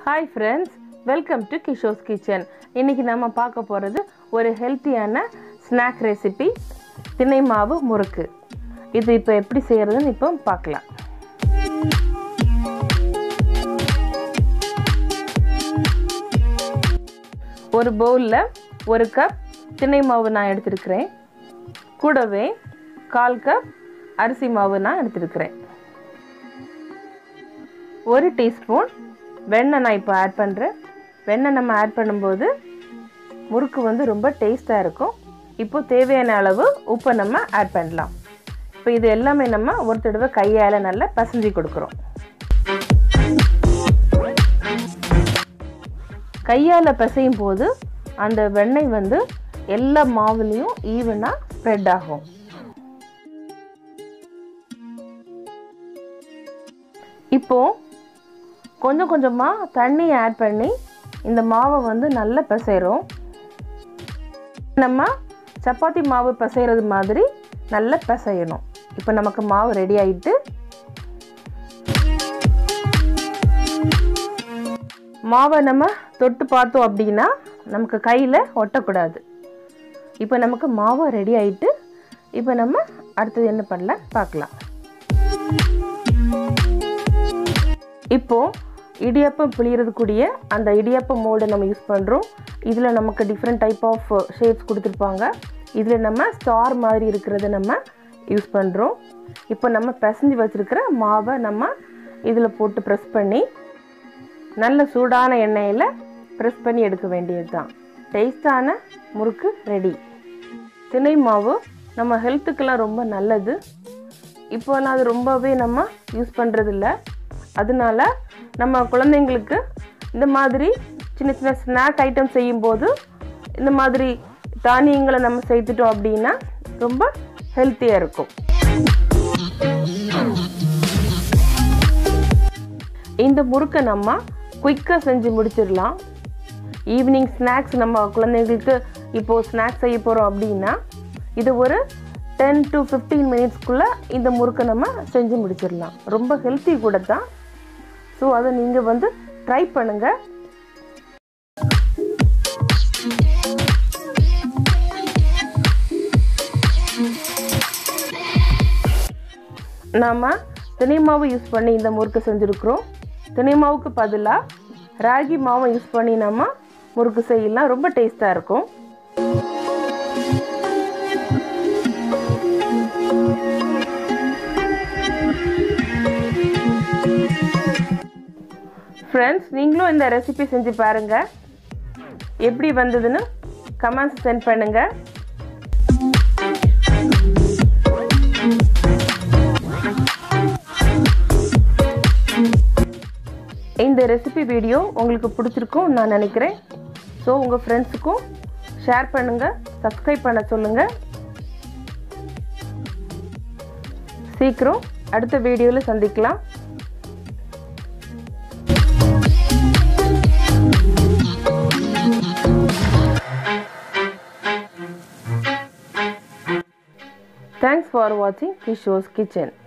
Hi friends welcome to Kisho's kitchen இன்றைக்கி நம்ம பார்க்க போகிறது ஒரு ஹெல்த்தியான ஸ்நாக் ரெசிபி திணை மாவு முறுக்கு இது இப்போ எப்படி செய்கிறதுன்னு இப்போ பார்க்கலாம் ஒரு பவுலில் ஒரு கப் திணை மாவு நான் எடுத்துருக்கிறேன் கூடவே கால் கப் அரிசி மாவு நான் எடுத்துருக்கிறேன் ஒரு டீஸ்பூன் வெண்ணெய் நான் இப்போ ஆட் பண்ணுறேன் வெண்ணெய் நம்ம ஆட் பண்ணும்போது முறுக்கு வந்து ரொம்ப டேஸ்ட்டாக இருக்கும் இப்போ தேவையான அளவு உப்பை நம்ம ஆட் பண்ணலாம் இப்போ இது எல்லாமே நம்ம ஒரு தடவை கையால் நல்லா பசஞ்சு கொடுக்குறோம் கையால் பிசையும் போது அந்த வெண்ணெய் வந்து எல்லா மாவுலேயும் ஈவனாக ஸ்ப்ரெட் ஆகும் இப்போது கொஞ்சம் கொஞ்சமாக தண்ணி ஆட் பண்ணி இந்த மாவை வந்து நல்லா பிசைகிறோம் நம்ம சப்பாத்தி மாவு பிசைகிறது மாதிரி நல்லா பிசையணும் இப்போ நமக்கு மாவு ரெடி ஆகிட்டு மாவை நம்ம தொட்டு பார்த்தோம் அப்படின்னா நமக்கு கையில் ஒட்டக்கூடாது இப்போ நமக்கு மாவு ரெடி ஆகிட்டு இப்போ நம்ம அடுத்தது என்ன பண்ணலாம் பார்க்கலாம் இப்போது இடியாப்பம் புளியறதுக்கூடிய அந்த இடியாப்பம் மோடை நம்ம யூஸ் பண்ணுறோம் இதில் நமக்கு டிஃப்ரெண்ட் டைப் ஆஃப் ஷேப்ஸ் கொடுத்துருப்பாங்க இதில் நம்ம ஸ்டார் மாதிரி இருக்கிறத நம்ம யூஸ் பண்ணுறோம் இப்போ நம்ம பிசைஞ்சு வச்சுருக்கிற மாவை நம்ம இதில் போட்டு ப்ரெஸ் பண்ணி நல்ல சூடான எண்ணெயில் ப்ரெஸ் பண்ணி எடுக்க வேண்டியது தான் டேஸ்டான முறுக்கு ரெடி திணை மாவு நம்ம ஹெல்த்துக்கெல்லாம் ரொம்ப நல்லது இப்போலாம் அது ரொம்பவே நம்ம யூஸ் பண்ணுறதில்ல அதனால நம்ம குழந்தைங்களுக்கு இந்த மாதிரி சின்ன சின்ன ஸ்நாக் ஐட்டம் செய்யும்போது இந்த மாதிரி தானியங்களை நம்ம சேர்த்துட்டோம் அப்படின்னா ரொம்ப ஹெல்த்தியாக இருக்கும் இந்த முறுக்கை நம்ம குயிக்காக செஞ்சு முடிச்சிடலாம் ஈவினிங் ஸ்நாக்ஸ் நம்ம குழந்தைங்களுக்கு இப்போது ஸ்நாக்ஸ் செய்ய போகிறோம் அப்படின்னா இது ஒரு டென் டு ஃபிஃப்டீன் மினிட்ஸ்க்குள்ளே இந்த முறுக்கை நம்ம செஞ்சு முடிச்சிடலாம் ரொம்ப ஹெல்த்தி கூட தான் ஸோ அதை நீங்கள் வந்து ட்ரை பண்ணுங்கள் நாம் தினை மாவு யூஸ் பண்ணி இந்த முறுக்கு செஞ்சுருக்குறோம் தினை மாவுக்கு பதிலாக ராகி மாவை யூஸ் பண்ணி நம்ம முறுக்கு செய்யலாம் ரொம்ப டேஸ்ட்டாக இருக்கும் ஃப்ரெண்ட்ஸ் நீங்களும் இந்த ரெசிபி செஞ்சு பாருங்கள் எப்படி வந்ததுன்னு கமெண்ட்ஸ் சென்ட் பண்ணுங்கள் இந்த ரெசிபி வீடியோ உங்களுக்கு பிடிச்சிருக்கும் நான் நினைக்கிறேன் ஸோ உங்கள் ஃப்ரெண்ட்ஸுக்கும் ஷேர் பண்ணுங்கள் சப்ஸ்கிரைப் பண்ண சொல்லுங்கள் சீக்கிரம் அடுத்த வீடியோவில் சந்திக்கலாம் Thanks for watching Kishore's Kitchen.